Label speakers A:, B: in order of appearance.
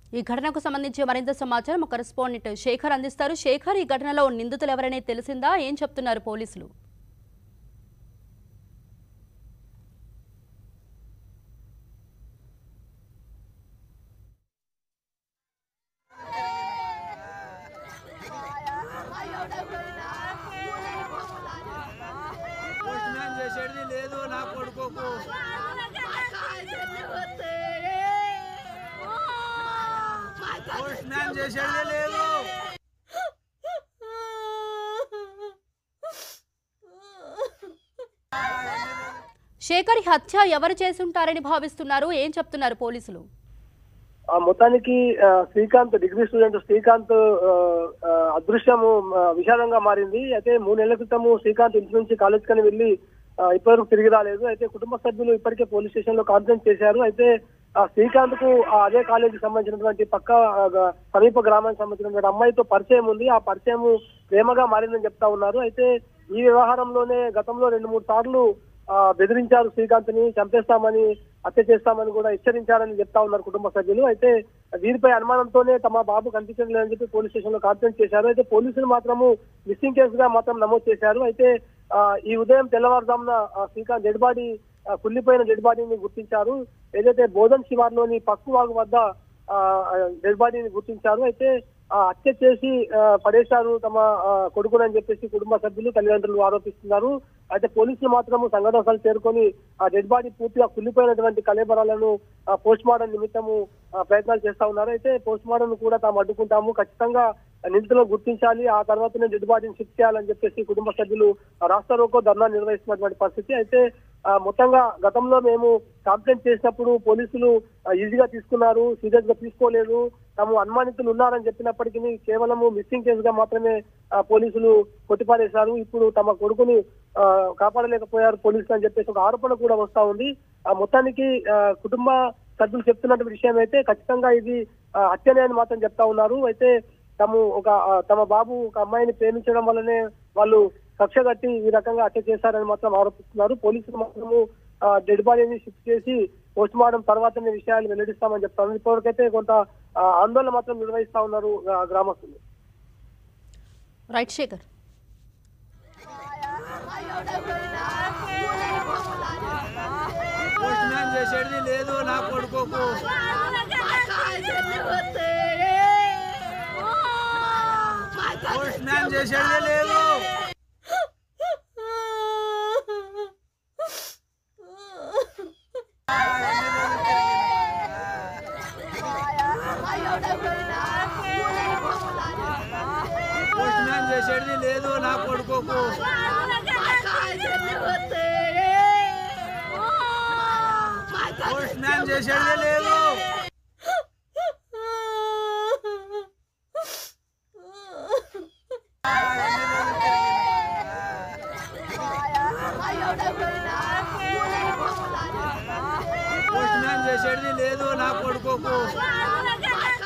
A: ఈ ఘటనకు సంబంధించి మరింత సమాచారం ఒక కరెస్పాండెంట్ శేఖర్ అందిస్తారు శేఖర్ ఈ ఘటనలో నిందితులు ఎవరైనా తెలిసిందా ఏం చెప్తున్నారు పోలీసులు
B: పోస్ట్ మ్యాన్ చేసేది లేదు నా కొడుకోకు పోస్ట్ మ్యాన్ చేసేది లేదు
A: శేఖర్ ఈ హత్య ఎవరు చేసుంటారని భావిస్తున్నారు ఏం చెప్తున్నారు పోలీసులు
C: ఆ మొత్తానికి ఆ, శ్రీకాంత్ డిగ్రీ స్టూడెంట్ శ్రీకాంత్ ఆ, ఆ, అదృశ్యము ఆ, విషాదంగా మారింది అయితే మూడు నెలల క్రితము శ్రీకాంత్ ఇంటి నుంచి కాలేజ్ కని వెళ్ళి ఆ, ఇప్పటివరకు తిరిగి రాలేదు అయితే కుటుంబ సభ్యులు ఇప్పటికే పోలీస్ స్టేషన్ లో కంప్లైంట్ చేశారు అయితే ఆ శ్రీకాంత్ కు ఆ అదే కాలేజీకి సంబంధించినటువంటి పక్క ఆ, గ- సమీప గ్రామానికి సంబంధించినటువంటి అమ్మాయితో పరిచయం ఉంది ఆ పరిచయం ప్రేమగా మారిందని చెప్తా ఉన్నారు అయితే ఈ వ్యవహారంలోనే గతంలో రెండు మూడు సార్లు ఆ, బెదిరించారు శ్రీకాంత్ ని చంపేస్తామని హత్య చేస్తామని కూడా హెచ్చరించారని చెప్తా ఉన్నారు కుటుంబ సభ్యులు అయితే వీరిపై అనుమానంతోనే తమ బాబు కనిపించడం లేదని చెప్పి పోలీస్ స్టేషన్ లో కంప్లైంట్ చేశారు అయితే పోలీసులు మాత్రము మిస్సింగ్ కేసుగా మాత్రం నమోదు చేశారు అయితే ఆ, ఈ ఉదయం తెల్లవారుజామున ఆ, శ్రీకాంత్ డెడ్ బాడీ ఆ, కుళ్ళిపోయిన డెడ్ బాడీని గుర్తించారు ఏదైతే బోధన్ శివార్లోని పసుపువాగు వద్ద ఆ, డెడ్ బాడీని గుర్తించారు అయితే ఆ, హత్య చేసి ఆ, పడేశారు తమ ఆ, కొడుకునని చెప్పేసి కుటుంబ సభ్యులు తల్లిదండ్రులు ఆరోపిస్తున్నారు అయితే పోలీసులు మాత్రం సంఘటన స్థలం చేరుకొని ఆ డెడ్ బాడీ పూర్తిగా కుళ్ళిపోయినటువంటి కలేబరాలను పోస్ట్ మార్టం నిమిత్తము ఆ, ప్రయత్నాలు చేస్తా ఉన్నారు అయితే పోస్ట్ మార్టం కూడా తాము అడ్డుకుంటాము ఖచ్చితంగా నిందితులను గుర్తించాలి ఆ తర్వాతనే డెడ్ బాడీని షిఫ్ట్ చేయాలని చెప్పేసి కుటుంబ సభ్యులు ఆ, రాష్ట్ర రోకో ధర్నా నిర్వహిస్తున్నటువంటి పరిస్థితి అయితే ఆ, మొత్తంగా గతంలో మేము కంప్లైంట్ చేసినప్పుడు పోలీసులు ఆ, ఈజీగా తీసుకున్నారు సీరియస్ గా తీసుకోలేదు తాము అనుమానితులు ఉన్నారని చెప్పినప్పటికీ కేవలము మిస్సింగ్ కేసుగా మాత్రమే ఆ, పోలీసులు కొట్టిపారేశారు ఇప్పుడు తమ కొడుకుని ఆ, కాపాడలేకపోయారు పోలీసులు అని చెప్పేసి ఒక ఆరోపణ కూడా వస్తా ఉంది ఆ మొత్తానికి ఆ, కుటుంబ సభ్యులు చెప్తున్నటువంటి విషయం అయితే ఖచ్చితంగా ఇది ఆ, హత్యనే అని మాత్రం చెప్తా ఉన్నారు అయితే తాము ఒక ఆ, తమ బాబు ఒక అమ్మాయిని ప్రేమించడం వల్లనే వాళ్ళు కక్ష కట్టి ఈ రకంగా హత్య చేశారని మాత్రం ఆరోపిస్తున్నారు పోలీసులు మాత్రము డెడ్ బాడీని షిఫ్ట్ చేసి పోస్ట్ మార్టం తర్వాతనే విషయాలు వెల్లడిస్తామని చెప్తారు ఇప్పటివరకైతే కొంత ఆ, ఆందోళన మాత్రం నిర్వహిస్తా ఉన్నారు ఆ, గ్రామస్తులు
A: రైట్ శేఖర్
B: పోస్ట్ మ్యాన్ చేసేది లేదు నా కొడుకోకు పోస్ట్ మ్యాన్ చేసేది లేదు పోస్ట్ మ్యాన్ చేసేది లేదు నా కొడుకోకు పోస్ట్ మ్యాన్ చేసేది లేదు పోస్ట్ మ్యాన్ చేసేది లేదు నా కొడుకోకు